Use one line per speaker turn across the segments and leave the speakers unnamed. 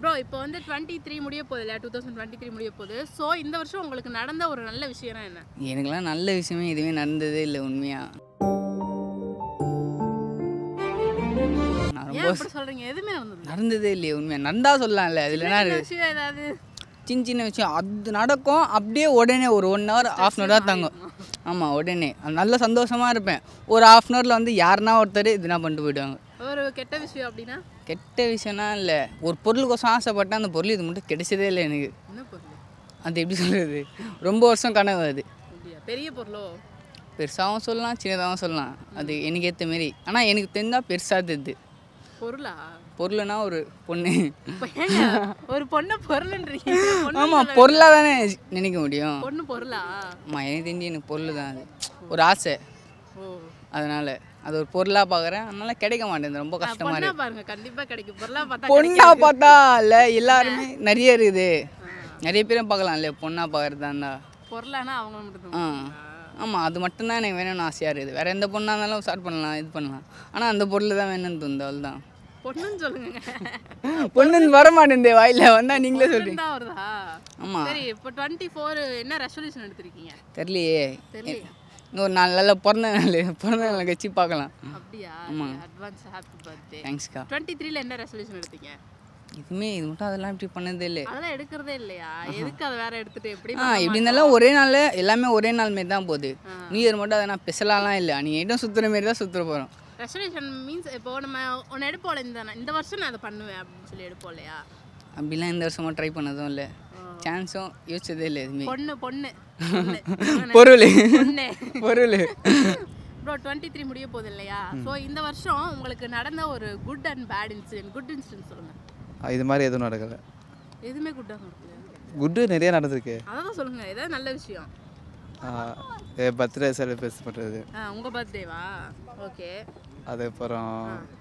Bro இப்போ வந்து twenty three முடிய போகுது இல்லையா டூ தௌசண்ட் டுவெண்ட்டி த்ரீ முடிய போகுது ஸோ இந்த வருஷம் உங்களுக்கு நடந்த ஒரு நல்ல விஷயம்னா என்ன
எனக்கெல்லாம் நல்ல விஷயமே எதுவுமே நடந்ததே இல்லை உண்மையா நான்
ஏன்
ரொம்ப
அப்படி சொல்றீங்க எதுவுமே நடந்தது
நடந்ததே இல்லையே உண்மையா நடந்தா சொல்லலாம்ல அதில் என்ன
சின்ன
இருக்கு?
விஷயம் ஏதாவது
சின்ன சின்ன விஷயம் அது நடக்கும் அப்படியே உடனே ஒரு one hour half an hour தங்கும் ஆமாம் உடனே அது நல்ல சந்தோஷமாக இருப்பேன் ஒரு ஆஃப் அன் ஹவரில் வந்து யாருனா ஒருத்தர் இதுனா பண்ணிட்டு போயிடுவாங்க
ஒரு கெட்ட விஷயம் அப்படின்னா
கெட்ட விஷயம்னா இல்லை ஒரு பொருளுக்கோசம் ஆசைப்பட்டேன் அந்த பொருள் இது மட்டும் கிடைச்சதே இல்லை எனக்கு
என்ன பொருள்
அது எப்படி சொல்கிறது ரொம்ப வருஷம் கனவு அது
அப்படியா பெரிய பொருளோ
பெருசாகவும் சொல்லலாம் சின்னதாகவும் சொல்லலாம் அது எனக்கு ஏற்ற மாரி ஆனால் எனக்கு தெரிந்தால் பெருசாக தெரியுது
பொருளா
பொருள்னா ஒரு பொண்ணு
இப்ப ஏங்க ஒரு பொண்ணை பொருள்ன்றீங்க பொண்ணு
ஆமாம் பொருளாக தானே நினைக்க முடியும்
பொண்ணு பொருளா
ஆமாம் எனக்கு தெரிஞ்சு எனக்கு பொருள் தான் அது ஒரு ஆசை
ஓ
அதனால் அது ஒரு பொருளாக பார்க்குறேன் அதனால கிடைக்க மாட்டேங்குது ரொம்ப கஷ்டமாக
பொண்ணா
இருக்கு
பாருங்க கண்டிப்பா கிடைக்கும் பொருளா பார்த்தா
பொண்ணா பார்த்தா இல்லை எல்லாருமே நிறைய இருக்குது நிறைய பேரும் பார்க்கலாம் இல்லையா பொண்ணாக பார்க்குறதா இருந்தா
பொருளானா அவங்க மட்டும்
ஆ ஆமாம் அது மட்டும்தான் எனக்கு வேணும்னு ஆசையாக இருக்குது வேறு எந்த பொண்ணாக இருந்தாலும் ஸ்டார்ட் பண்ணலாம் இது பண்ணலாம் ஆனால் அந்த பொருள் தான் வேணும்னு தோணுது அவ்வளோதான்
பொண்ணுன்னு சொல்லுங்க
பொண்ணு வர மாட்டேங்குது வாயில வந்தால் நீங்களே சொல்கிறீங்க
தான் வருதா
ஆமாம்
சரி இப்போ டுவெண்ட்டி ஃபோர் என்ன ரெசல்யூஷன் எடுத்திருக்கீங்க
தெரியலையே
தெரியலையா
இன்னொரு நாலு நாளில் பிறந்த நாள் பிறந்த நாள் கட்சி பார்க்கலாம்
அப்படியா அட்வான்ஸ் ஹாப்பி பர்த்டே
தேங்க்ஸ்க்கா
டுவெண்ட்டி த்ரீல என்ன ரெசல்யூஷன் எடுத்தீங்க
இதுவுமே இது மட்டும் அதெல்லாம் இப்படி பண்ணதே இல்லை
அதெல்லாம் எடுக்கிறதே இல்லையா எதுக்கு அதை வேற எடுத்துட்டு எப்படி
ஆ இப்படி இருந்தாலும் ஒரே நாளில் எல்லாமே ஒரே நாள் மாரி தான் போகுது நியூ இயர் மட்டும் அதை நான் ஸ்பெஷலாலாம் இல்லை நீங்கள் இடம் சுற்றுற மாரி தான் சுற்றுற போகிறோம்
ரெசல்யூஷன் மீன்ஸ் இப்போ நம்ம ஒன்று எடுப்போம்ல இந்த இந்த வருஷம் நான் அதை பண்ணுவேன் அப்படின்னு சொல்லி எடுப்போம் இல்லையா
அப்படிலாம் இந்த வருஷமாக ட்ரை பண்ணதும் இல்லை சான்ஸும் யோசிச்சதே இல்லை எதுவுமே
பொண்ணு பொண்ணு
பொருள்
பொண்ணு
பொருள்
ப்ரோ டுவெண்ட்டி த்ரீ முடிய போகுது இல்லையா ஸோ இந்த வருஷம் உங்களுக்கு நடந்த ஒரு good and bad incident good incident சொல்லுங்க
இது மாதிரி எதுவும் நடக்கலை
எதுவுமே குட்டாக நடக்குது
குட்டு நிறைய நடந்திருக்கு
அதை தான் சொல்லுங்க ஏதாவது நல்ல விஷயம்
பர்த்டே செலிப்ரேட் பண்ணுறது
ஆ உங்கள் பர்த்டேவா ஓகே
அதுக்கப்புறம்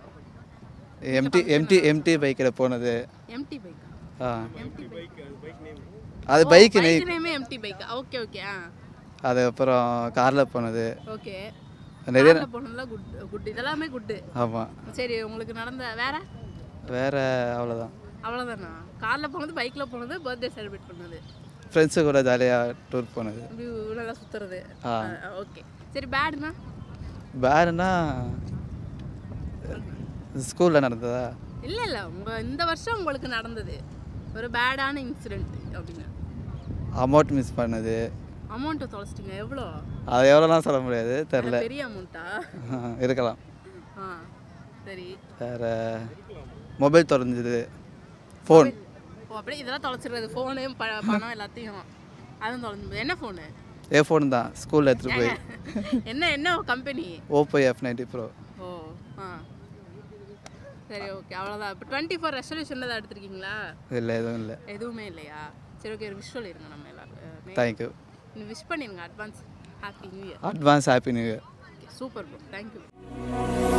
எம்டி எம்டி எம்டி பைக்கில் போனது
எம்டி பைக்கா
ஆ
எம்டி பைக்
அது பைக்கு
பைக் நேமே எம்டி பைக்கா ஓகே ஓகே ஆ
அதுக்கப்புறம் காரில் போனது
ஓகே
நிறைய
கார்ல போனதுலாம் குட் குட் இதெல்லாமே குட்டு
ஆமாம்
சரி உங்களுக்கு நடந்த வேற
வேறு அவ்வளோதான்
அவ்வளோதானா காரில் போனது பைக்கில் போனது பர்த்டே செலிப்ரேட் பண்ணது
ஃப்ரெண்ட்ஸு கூட ஜாலியாக டூர் போனது
இப்படி நல்லா சுற்றுறது
ஆ.
ஓகே சரி பேடுனா
வேறுனா ஸ்கூலில் நடந்ததா
இல்லை இல்லை உங்கள் இந்த வருஷம் உங்களுக்கு நடந்தது ஒரு பேடான இன்சிடென்ட் அப்படின்னு
அமௌண்ட் மிஸ் பண்ணது
அமௌண்ட்டை தொலைச்சிட்டிங்க எவ்வளோ
அது எவ்வளோலாம் சொல்ல முடியாது தெரில
பெரிய அமௌண்ட்டா
இருக்கலாம்
ஆ சரி
வேறு மொபைல் தொலைஞ்சது ஃபோன்
ஓ அப்படியே இதெல்லாம் தொலைச்சிடுறது ஃபோனு ப பணம் எல்லாத்தையும் அதுவும் தொலைஞ்சு என்ன ஃபோனு
ஏ ஃபோன் தான் ஸ்கூலில் எடுத்துகிட்டு போய்
என்ன என்ன company
Oppo F ninety bro
ஓ ஆ சரி ஓகே அவ்வளோதான் இப்போ டுவெண்ட்டி ஃபோர் ரெசல்யூஷன் தான் எடுத்திருக்கீங்களா
இல்லை எதுவும் இல்லை
எதுவுமே இல்லையா சரி ஓகே ஒரு விஷ் சொல்லிருங்க நம்ம எல்லாரும்
தேங்க்யூ
விஷ் பண்ணிருங்க advance happy new year
advance happy new year
super bro thank you